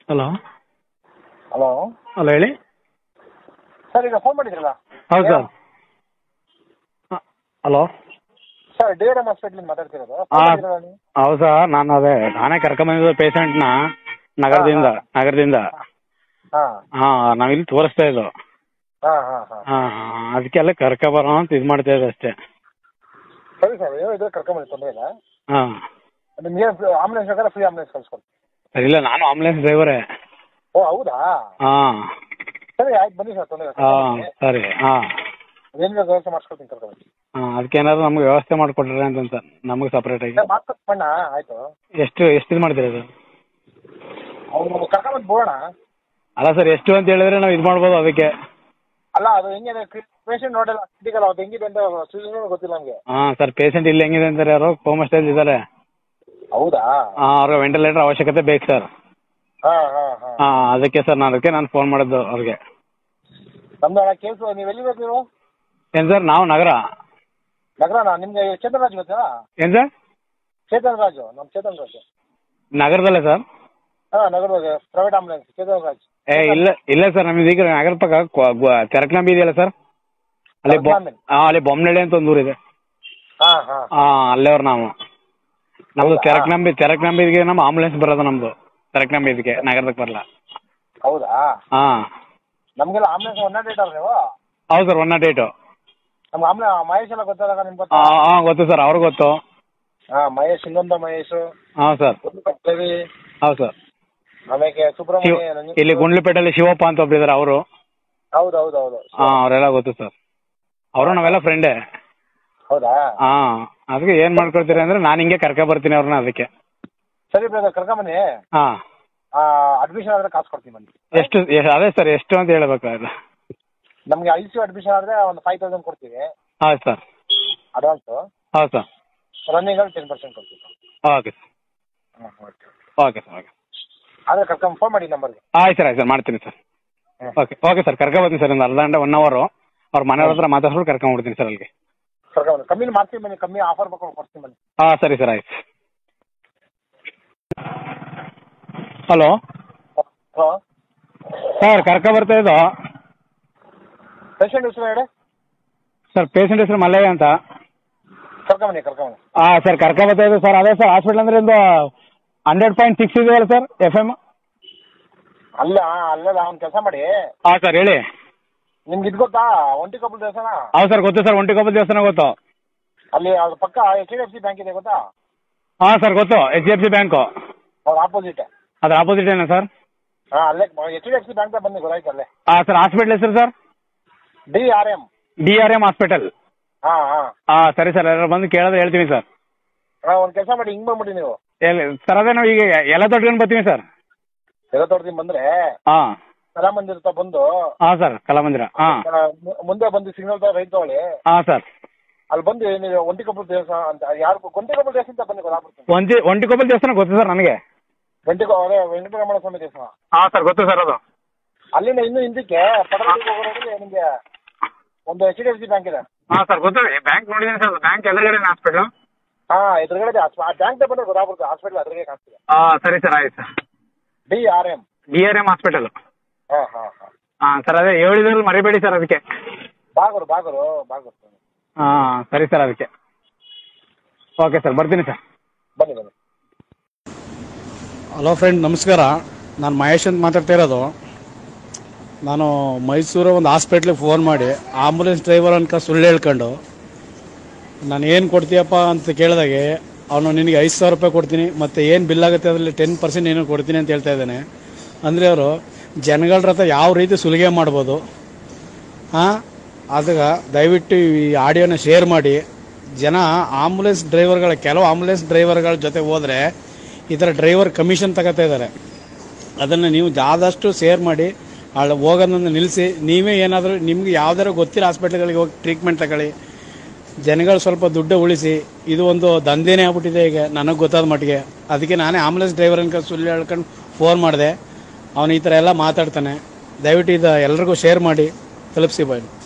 Hello hello hello ಹೇಳಿ sir ಈಗ phone ಮಾಡಿದ್ರಲ್ಲ ಹೌದು sir hello sir D R M ಹಾಸ್ಪಿಟ್ಲಿಂದ ಮಾತಾಡ್ತಿರೋದು ಹಾ. ಫೋನ್ ಮಾಡಿದ್ರಲ್ಲ ನೀವು ಹೌದು ಸರ್ ನಾನು ಅದೇ ನಾನೇ ಕರ್ಕೊಂಬಂದಿದ್ದು ಪೇಷಂಟ್ನ ನಗರದಿಂದ ನಗರದಿಂದ ಹಾಂ ಹಾಂ ನಾವಿಲ್ಲಿ ತೋರಿಸ್ತಾ ಇದ್ದು ಹಾಂ ಹಾಂ ಹಾಂ ಹಾಂ ಹಾಂ ಅದಕ್ಕೆಲ್ಲ ಕರ್ಕೊಬರೋಣ ಅಂತ ಇದು ಮಾಡ್ತಾ ಇದ್ದೆ ಅಷ್ಟೇ ಸರಿ ಸರ್ ಏನೋ ಇದ್ರೆ ಕರ್ಕೊಂಬಂದಿ ತೊಂದರೆ ಇಲ್ಲ ಹಾಂ ನಿಮಗೆ ಆಂಬುಲೆನ್ಸ್ ಬೇಕಾದ್ರೆ ಫ್ರೀ ಆಂಬುಲೆನ್ಸ್ ಕಳ್ಸ್ಕೊಡ್ತೀನಿ ಸರಿ ಇಲ್ಲ ನಾನು ಆಂಬುಲೆನ್ಸ್ ಡ್ರೈವರೇ ಓ ಹೌದಾ ಹಾಂ ಸರಿ ಆಯ್ತು ಬನ್ನಿ ಸರ್ ತೊಂದರೆ ಹಾಂ ಸರಿ ಹಾಂ ಏನು ಬೇಕು ವ್ಯವಸ್ಥೆ ಮಾಡಿಸ್ಕೊಡ್ತೀನಿ ಕರ್ಕೊಂಬಂದಿ ಹಾಂ ಅದಕ್ಕೆ ಏನಾದ್ರು ನಮ್ಗೆ ವ್ಯವಸ್ಥೆ ಮಾಡಿಕೊಟ್ರೆ ಅಂತ ಸರ್ ನಮಗೆ ಸಪ್ರೇಟಾಗಿ ಸರ್ ಮಾತಾಡ್ಕೊಂಡ ಆಯಿತು ಎಷ್ಟು ಎಷ್ಟು ಇದು ಮಾಡ್ತೀರಾ ಅದು ಅವ್ರು ಕರ್ಕೊಂಬಂದು ಬೋಣ ಅಲ್ಲ ಸರ್ ಎಷ್ಟು ಅಂತ ಹೇಳಿದ್ರೆ ನಾವು ಇದು ಮಾಡ್ಬೋದು ಅದಕ್ಕೆ ಅಲ್ಲ ಅದು ಹೆಂಗಿದೆ ಪೇಷಂಟ್ ನೋಡಲ್ಲ ಕ್ರಿಟಿಕಲ್ ಅವ್ರು ಹೆಂಗಿದೆ ಅಂತ ಸಿಚುವೇಶನ್ ಗೊತ್ತಿಲ್ಲ ನಮಗೆ ಹಾಂ ಸರ್ ಪೇಷಂಟ್ ಇಲ್ಲಿ ಹೆಂಗಿದೆ ಅಂತಾರೆ ಯಾರು ಕೋಮಾ ಸ್ಟೇಜ್ ಇದ್ದಾರೆ ಹೌದಾ ಹಾಂ ಅವ್ರಿಗೆ ವೆಂಟಿಲೇಟರ್ ಅವಶ್ಯಕತೆ ಬೇಕು ಸರ್ ಹಾಂ ಹಾಂ ಹಾಂ ಹಾಂ ಅದಕ್ಕೆ ಸರ್ ನಾನು ಅದಕ್ಕೆ ನಾನು ಫೋನ್ ಮಾಡಿದ್ದು ಅವ್ರಿಗೆ ನಮ್ದು ಅಣ್ಣ ಕೇಳ್ಸು ನೀವು ಎಲ್ಲಿಬೇಕು ನೀವು ಏನು ಸರ್ ನಾವು ನಗರ ನಗರನ ನಿಮ್ಗೆ ಚೇತನ್ ರಾಜ್ ಗೊತ್ತಾ ಏನು ಸರ್ ಚೇತನ್ ರಾಜು ನಮ್ಮ ಚೇತನ್ ರಾಜು ನಗರದಲ್ಲೇ ಸರ್ ಹಾಂ ನಗರದ ಪ್ರೈವೇಟ್ ಆಂಬುಲೆನ್ಸ್ ಚೇತನ್ ರಾಜ್ ಏ ಇಲ್ಲ ಇಲ್ಲ ಸರ್ ನಮ್ದು ಈಗ ನಗರ ಪಕ್ಕ ತೆರಕ್ನಂಬಿ ಇದೆಯಲ್ಲ ಸರ್ ಅಲ್ಲಿ ಬೊ ತೆರಕ್ನಂಬಿ? ಹಾಂ ಅಲ್ಲಿ ಬೊಮ್ಮನಹಳ್ಳಿ ಅಂತ ಒಂದು ಊರಿದೆ ಹಾಂ ಹಾಂ ಹಾಂ ಅಲ್ಲೇವ್ರು ನಾವು ನಮ್ದು ಹೌದಾ? ತೆರಕ್ನಂಬಿ ತೆರಕ್ನಂಬಿದಿಗೆ ನಮ್ಮ ಆಂಬುಲೆನ್ಸ್ ಬರೋದು ನಮ್ಮದು ತೆರಕ್ನಂಬಿ ಇದಕ್ಕೆ ನಗರದಕ್ಕೆ ಬರಲ್ಲ ಹೌದಾ ಹಾಂ ನಮಗೆಲ್ಲ ಆಂಬುಲೆನ್ಸ್ ಒನ್ ನಾಟ್ ಏಟ್ ಅವ್ರು ನೀವು ಹೌದು ಸರ್ ಒನ್ ನಾಟ್ ಏಟು ನಮ್ಗೆ ಆಂಬುಲೆ ಮಹೇಶ್ ಎಲ್ಲ ಗೊತ್ತಲ್ಲ ನಿಮ್ಗೆ ಗೊತ್ತಾ ಹಾಂ ಹಾಂ ಗೊತ್ತು ಸರ್ ಅವ್ರಿಗೆ ಗೊತ್ತು ಹಾಂ ಮಹೇಶ್ ಇನ್ನೊಂದು ಮಹೇಶ್ ಹಾಂ ಸರ್ ರವಿ ಹೌದು ಸರ್ ಆಮೇಲೆ ಶಿವ ಸುಬ್ರಹ್ಮಣ್ಯ ನಂಜು- ಇಲ್ಲಿ ಗುಂಡ್ಲುಪೇಟೆಯಲ್ಲಿ ಶಿವಪ್ಪ ಅಂತ ಒಬ್ರಿದ್ದಾರೆ ಅವರು ಹೌದು ಹೌದು ಹೌದು ಹಾಂ ಅವರೆಲ್ಲ ಗೊತ್ತು ಸರ್ ಅವರು ನಾವೆಲ್ಲ ಫ್ರೆಂಡೇ ಹೌದಾ ಹಾಂ ಅದಕ್ಕೆ ಏನು ಮಾಡ್ಕೊಳ್ತೀರಿ ಅಂದರೆ ನಾನು ಹಿಂಗೆ ಕರ್ಕೊ ಬರ್ತೀನಿ ಅವ್ರನ್ನ ಅದಕ್ಕೆ ಸರಿ ಬ್ರದರ್ ಕರ್ಕೊಂಬನ್ನಿ ಹಾಂ ಅಡ್ಮಿಷನ್ ಆದ್ರೆ ಕಾಸು ಕೊಡ್ತೀನಿ ಬನ್ನಿ ಎಷ್ಟು ಎ- ಅದೇ ಸರ್ ಎಷ್ಟು ಅಂತ ಹೇಳ್ಬೇಕು ಅದು ನಮಗೆ ಐ ಸಿ ಅಡ್ಮಿಷನ್ ಆದರೆ ಒಂದು ಫೈವ್ ತೌಸಂಡ್ ಕೊಡ್ತೀವಿ ಹೌದು ಸರ್ ಅಡ್ವಾನ್ಸು ಹೌದು ಸರ್ ರನ್ನಿಂಗ್ ಅಲ್ಲಿ ಟೆನ್ ಪರ್ಸೆಂಟ್ ಕೊಡ್ತೀವಿ ಓಕೆ ಸರ್ ಹಾಂ ಓಕೆ ಓಕೆ ಸರ್ ಓಕೆ ಆದರೆ ಕರ್ಕೊಂಡು ಫೋನ್ ಮಾಡಿ ನಂಬರ್ಗೆ ಆಯ್ತು ಸರ್ ಆಯ್ತು ಸರ್ ಮಾಡ್ತೀನಿ ಸರ್ ಹ್ಮ್. ಓಕೆ ಓಕೆ ಸರ್ ಕರ್ಕೊಬರ್ತೀನಿ ಸರ್ ಒಂದು ಅರ್ಧ ಗಂಟೆ ಒನ್ ಅವರು ಅವ್ರ ಮನೆಯವ್ರ ಹತ್ರ ಮಾತಾಡ್ಸ್ಬಿಟ್ಟು ಕರ್ಕೊಂಡ್ಬಿಡ್ತೀನಿ ಸರ್ ಅಲ್ಲಿಗೆ ಕರ್ಕೊಂಡು ಕಮ್ಮಿ ಮಾಡ್ತೀವಿ ಬನ್ನಿ ಕಮ್ಮಿ ಆಫರ್ ಬೇಕು ಕೊಡ್ತೀನಿ ಬನ್ನಿ ಹಾಂ ಸರಿ ಸರ್ ಆಯ್ತು ಹಲೋ ಹಲೋ ಸರ್ ಕರ್ಕೊ ಬರ್ತಾ ಇದ್ದೋ ಪೇಷಂಟ್ ಹೆಸರು ಹೇಳಿ ಸರ್ ಪೇಷಂಟ್ ಹೆಸರು ಮಲ್ಲಯ್ಯ ಅಂತ ಕರ್ಕೊಂಬನ್ನಿ ಕರ್ಕೊಂಬನ್ನಿ ಹಾಂ ಸರ್ ಕರ್ಕೊ ಬರ್ತಾ ಇದ್ದು ಸರ್ ಅದೇ ಸರ್ ಹಾಸ್ಪಿಟ್ಲ್ ಅಂದ್ರೆ ಒಂದು ಹಂಡ್ರೆಡ್ ಪಾಯಿಂಟ್ ಸಿಕ್ಸ್ ಇದೆಯಲ್ಲ ಸರ್ ಎಫ್ ಎಮ್ ಅಲ್ಲ ಅಲ್ಲಲ್ಲ ಒಂದು ಕೆಲಸ ಮಾಡಿ ಹಾಂ ಸರ್ ಹೇಳಿ ನಿಮ್ಗೆ ಇದು ಗೊತ್ತಾ ಒಂಟಿ ಕಬ್ಬಲ್ ದೇವಸ್ಥಾನ ಹೌದು ಸರ್ ಗೊತ್ತು ಸರ್ ಒಂಟಿಕೊಪ್ಪಲ್ ದೇವಸ್ಥಾನ ಗೊತ್ತು ಅಲ್ಲಿ ಅದ್ರ ಪಕ್ಕ H D F C bank ಇದೆ ಗೊತ್ತಾ ಹಾಂ ಸರ್ ಗೊತ್ತು H D F C bank ಅವ್ರ ಆಪೋಸಿಟ್ ಅದ್ರ ಆಪೋಸಿಟ್ ಏನಾ ಸರ್ ಹಾಂ ಅಲ್ಲೇ H D F C bank ಬನ್ನಿ ಗೊತ್ತಾಯ್ತು ಅಲ್ಲೇ ಹಾಂ ಸರ್ ಹಾಸ್ಪಿಟ್ಲ್ ಹೆಸರು sir D R M D R M hospital ಹಾಂ ಹಾಂ ಹಾಂ ಸರಿ ಸರ್ ಎಲ್ಲರೂ ಬಂದು ಕೇಳಿದ್ರೆ ಹೇಳ್ತೀನಿ ಸರ್ ಹಾಂ ಒಂದು ಕೆಲಸ ಮಾಡಿ ಹಿಂಗೆ ಬಂದ್ಬಿಡಿ ನೀವು ಎಲ್ಲಿ ಸರ್ ಅದೇ ನಾವು ಈಗ ಎಲ್ಲ ತೊಟ್ಕೊಂಡು ಬರ್ತೀವಿ ಸರ್ ಎಲ್ಲ ತೋರ್ತೀನಿ ಬಂದ್ರೆ ಹಾಂ ಕಲಾಮಂದಿರ ಹತ್ರ ಬಂದು ಹಾಂ ಸರ್ ಕಲಾಮಂದಿರ ಹಾಂ ಆ, ಮು- ಮುಂದೆ ಬಂದು ಸಿಗ್ನಲ್ ತರ ರೈಟ್ ತಗೊಳ್ಳಿ ಹಾಂ ಸರ್ ಅಲ್ಲಿ ಬಂದು ನೀವು ಒಂಟಿ ಕಬ್ಬಲ್ ದೇವಸ್ಥಾನ ಅಂತ ಯಾರು ಒಂಟಿ ಕಬ್ಬಲ್ ದೇವಸ್ಥಾನ ಅಂತ ಬನ್ನಿ ಗೊತ್ತಾಗ್ಬಿಡ್ತೀನಿ ಒಂಟಿ ಒಂಟಿಕೊಪ್ಪಲ್ ದೇವಸ್ಥಾನ ಗೊತ್ತು ಸರ್ ನನಗೆ ವೆಂಟಿ ಅದೇ ವೆಂಕಟರಮಣ ಸ್ವಾಮಿ ದೇವಸ್ಥಾನ ಹಾಂ ಸರ್ ಗೊತ್ತು ಸರ್ ಅದು ಅಲ್ಲಿಂದ ಇನ್ನೂ ಹಿಂದಕ್ಕೆ ಪಟದಲ್ಲಿ ಹೋಗೋದ್ರಲ್ಲಿ ನಿಮಗೆ ಒಂದು H D F C bank ಇದೆ ಹಾಂ ಸರ್ ಗೊತ್ತು ಬ್ಯಾಂಕ್ ನೋಡಿದ್ದೀನಿ ಸರ್ ಬ್ಯಾಂಕ್ ಎದುರುಗಡೆ ಹಾಸ್ಪಿಟ್ಲು ಹಾಂ ಎದುರುಗಡೆ ಆ ಬ್ಯಾಂಕ್ ಬಂದ್ರೆ ಗೊತ್ತಾಗ್ಬಿಡುತ್ತೆ ಹಾಸ್ಪಿಟಲ್ ಅದ್ರಿಗೆ ಕಾಣಿಸ್ತಿದೆ ಹಾಂ ಸರಿ ಸರ್ ಆಯ್ತು sir D R M D R M hospital ಹಾಂ ಹಾಂ ಹಾಂ ಹಾಂ ಸರ್ ಅದೇ ಹೇಳಿದ್ರಲ್ಲಿ ಮರಿಬೇಡಿ ಸರ್ ಅದಕ್ಕೆ ಬಾಗರು ಬಾಗರು ಬಾಗರು ಹಾಂ ಸರಿ ಸರ್ ಅದಕ್ಕೆ ಓಕೆ ಸರ್ ಬರ್ತೀನಿ ಸರ್ ಬನ್ನಿ ಬನ್ನಿ ಹಲೋ ಫ್ರೆಂಡ್ ನಮಸ್ಕಾರ ನಾನು ಮಹೇಶ್ ಅಂತ ಮಾತಾಡ್ತಾ ಇರೋದು ನಾನು ಮೈಸೂರು ಒಂದು ಹಾಸ್ಪಿಟ್ಲಿಗೆ ಫೋನ್ ಮಾಡಿ ಆಂಬುಲೆನ್ಸ್ ಡ್ರೈವರ್ ಅನ್ಕ ಸುಳ್ಳು ಹೇಳ್ಕೊಂಡು ನಾನು ಏನು ಕೊಡ್ತೀಯಪ್ಪ ಅಂತ ಕೇಳಿದಾಗೆ ಅವನು ನಿನಗೆ ಐದು ಸಾವಿರ ರೂಪಾಯಿ ಕೊಡ್ತೀನಿ ಮತ್ತು ಏನು ಬಿಲ್ ಆಗುತ್ತೆ ಅದರಲ್ಲಿ ಟೆನ್ ಪರ್ಸೆಂಟ್ ಏನೋ ಕೊಡ್ತೀನಿ ಅಂತ ಹೇಳ್ತಾ ಇದ್ದಾನೆ ಅಂದರೆ ಅವರು ಜನಗಳ ಹತ್ರ ಯಾವ ರೀತಿ ಸುಲಿಗೆ ಮಾಡ್ಬೋದು ಹಾಂ ಅದಕ್ಕೆ ದಯವಿಟ್ಟು ಈ ಆಡಿಯೋನ ಶೇರ್ ಮಾಡಿ ಜನ ಆಂಬುಲೆನ್ಸ್ ಡ್ರೈವರ್ಗಳ ಕೆಲವು ಆಂಬುಲೆನ್ಸ್ ಡ್ರೈವರ್ಗಳ ಜೊತೆ ಹೋದರೆ ಈ ಥರ ಡ್ರೈವರ್ ಕಮಿಷನ್ ತಗೋತಾ ಇದ್ದಾರೆ ಅದನ್ನು ನೀವು ಆದಷ್ಟು ಶೇರ್ ಮಾಡಿ ಅಲ್ಲಿ ಹೋಗೋದನ್ನು ನಿಲ್ಲಿಸಿ ನೀವೇ ಏನಾದರೂ ನಿಮ್ಗೆ ಯಾವ್ದಾರು ಗೊತ್ತಿರೋ ಹಾಸ್ಪಿಟ್ಲ್ಗಳಿಗೆ ಹೋಗಿ ಟ್ರೀಟ್ಮೆಂಟ್ ತಗೊಳ್ಳಿ ಜನಗಳು ಸ್ವಲ್ಪ ದುಡ್ಡು ಉಳಿಸಿ ಇದು ಒಂದು ದಂಧೆನೇ ಆಗ್ಬಿಟ್ಟಿದೆ ಈಗ ನನಗೆ ಗೊತ್ತಾದ ಮಟ್ಟಿಗೆ ಅದಕ್ಕೆ ನಾನೇ ಆಂಬುಲೆನ್ಸ್ ಡ್ರೈವರ್ ಅನ್ಕ ಸುಳ್ಳು ಹೇಳ್ಕೊಂಡು ಫೋನ್ ಮಾಡಿದೆ ಅವನು ಈ ಥರ ಎಲ್ಲ ಮಾತಾಡ್ತಾನೆ ದಯವಿಟ್ಟು ಇದು ಎಲ್ರಿಗೂ ಶೇರ್ ಮಾಡಿ ತಲುಪಿಸಿ ಬಾಯ್